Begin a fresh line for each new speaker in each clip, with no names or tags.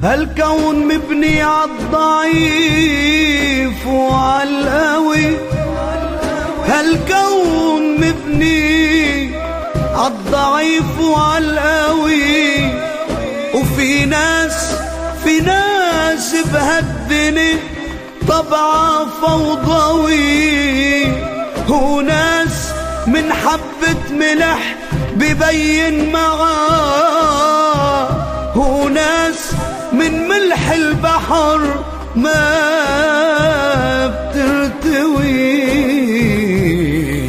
هالكون مبني عالضعيف وعالقوي هالكون مبني عالضعيف وعالقوي وفي ناس في ناس بهالدنيا طبعا فوضوي وناس من حبة ملح ببين معاه وناس من ملح البحر ما بترتوي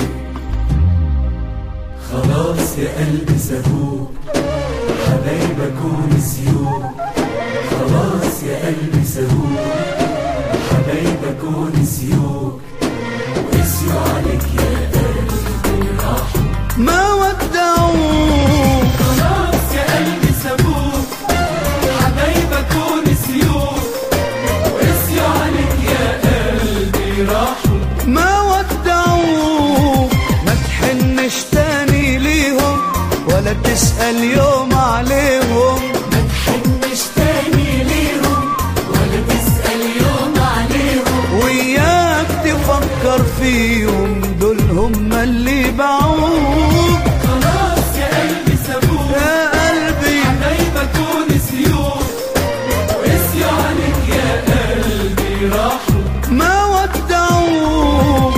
خلاص يا قلبي سابوك حبايبك ونسيوك خلاص يا قلبي سابوك حبايبك ونسيوك وقسيوا عليك يا قلبي راحوا
ما ودعوك
خلاص يا قلبي سابوك حبايبك ونسيوك وقسيوا عليك يا قلبي راحوا
ما ودعوك ما تحنش تاني ليهم ولا تسأل يوم عليهم
ما تحنش تاني ليهم ولا تسأل يوم عليهم
وياك تفكر فيهم دول هم اللي باعوك
خلاص يا قلبي سابوك
يا قلبي
حبايبك ونسيوك وقسيوا عليك يا قلبي راحوا
ما ودعوك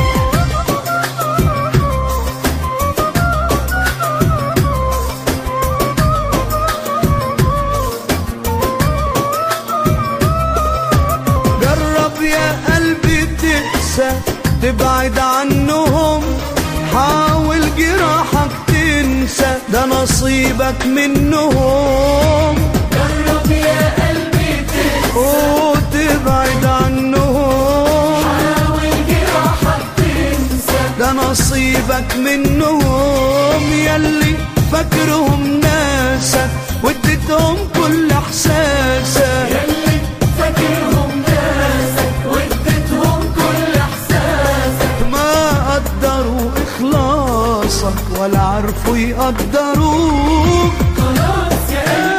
جرب يا قلبي تنسى تبعد عنهم حاول جراحك تنسى ده نصيبك منهم
جرب يا قلبي تنسى
وتبعد عنهم
حاول جراحك تنسى
ده نصيبك منهم يلي فاكرهم ناسك واديتهم كل احساسك
يلي فاكرهم ناسك واديتهم كل احساسك
ما قدروا اخلاصك ولا عرفوا يقدروك
خلاص يا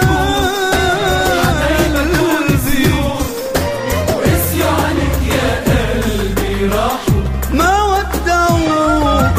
قلبي سابوك حبايبك ونسيوك وقسيوا عليك يا قلبي راحوا
ما ودعوك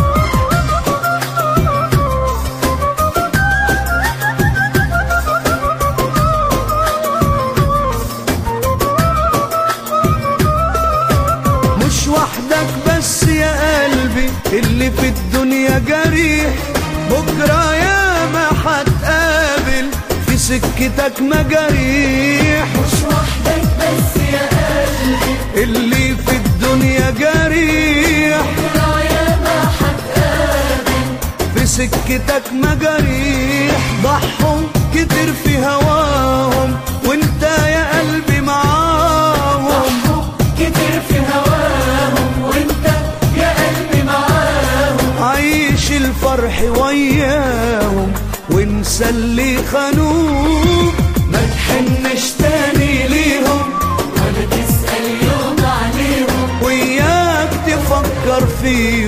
مش وحدك بس يا قلبي اللي في الدنيا جريح بكرة يا ما هتقابل في سكتك مجاريح
مش وحدك بس يا قلبي
اللي في الدنيا جريح
راية ما هتقابل
في سكتك مجاريح ضحوا كتير في هواهم وانت يا قلبي معاهم
ضحوا كتير في هواهم وانت يا قلبي معاهم
عيش الفرح وياهم وانسى اللي خانوك ما تحنش تاني ليهم
ولا تسأل يوم عليهم
وياك تفكر فيهم